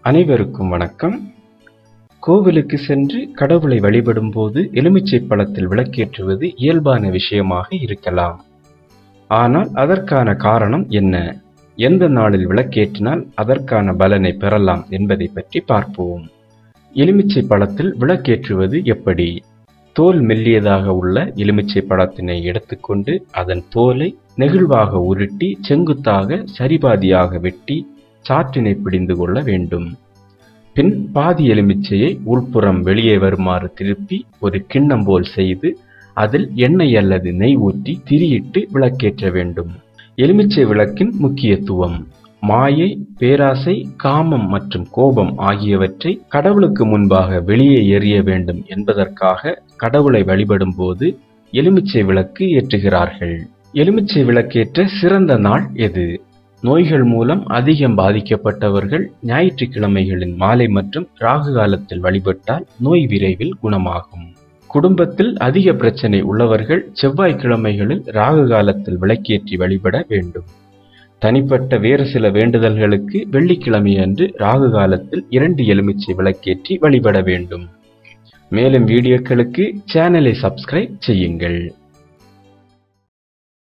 அனைவருக்கும் வணக்கம் கோவிலுக்கு சென்று கடவுளை வழிபடும்போது எலுமிச்சை பழத்தில் விளக்கேற்றுவது இயல்பான விஷயமாக இருக்கலாம் ஆனால் அதற்கான காரணம் என்ன எந்த நாளில் விளக்கேற்றினால் அதற்கான பலனை பெறலாம் என்பதை பற்றி பார்ப்போம் எலுமிச்சை பழத்தில் விளக்கேற்றுவது எப்படி தோல் மெல்லியதாக உள்ள எலுமிச்சை பழத்தினை எடுத்துக்கொண்டு அதன் தோலை நெகிழ்வாக உருட்டி செங்குத்தாக சரிபாதியாக வெட்டி சாற்றினை பிடிந்து கொள்ள வேண்டும் பின் பாதி எலுமிச்சையை உள்புறம் வெளியே வருமாறு திருப்பி ஒரு கிண்ணம் போல் செய்து அதில் எண்ணெய் அல்லது நெய் ஊற்றி திரியிட்டு விளக்கேற்ற வேண்டும் எலுமிச்சை விளக்கின் முக்கியத்துவம் மாயை பேராசை காமம் மற்றும் கோபம் ஆகியவற்றை கடவுளுக்கு முன்பாக வெளியே எறிய வேண்டும் என்பதற்காக கடவுளை வழிபடும் போது எலுமிச்சை விளக்கு ஏற்றுகிறார்கள் எலுமிச்சை விளக்கேற்ற சிறந்த நாள் எது நோய்கள் மூலம் அதிகம் பாதிக்கப்பட்டவர்கள் ஞாயிற்றுக்கிழமைகளின் மாலை மற்றும் ராகு காலத்தில் வழிபட்டால் நோய் விரைவில் குணமாகும் குடும்பத்தில் அதிக பிரச்சனை உள்ளவர்கள் செவ்வாய்க்கிழமைகளில் ராகு காலத்தில் விளக்கேற்றி வழிபட வேண்டும் தனிப்பட்ட வேறு சில வேண்டுதல்களுக்கு வெள்ளிக்கிழமை அன்று ராகு காலத்தில் இரண்டு எலுமிச்சை விளக்கேற்றி வழிபட வேண்டும் மேலும் வீடியோக்களுக்கு சேனலை சப்ஸ்கிரைப் செய்யுங்கள்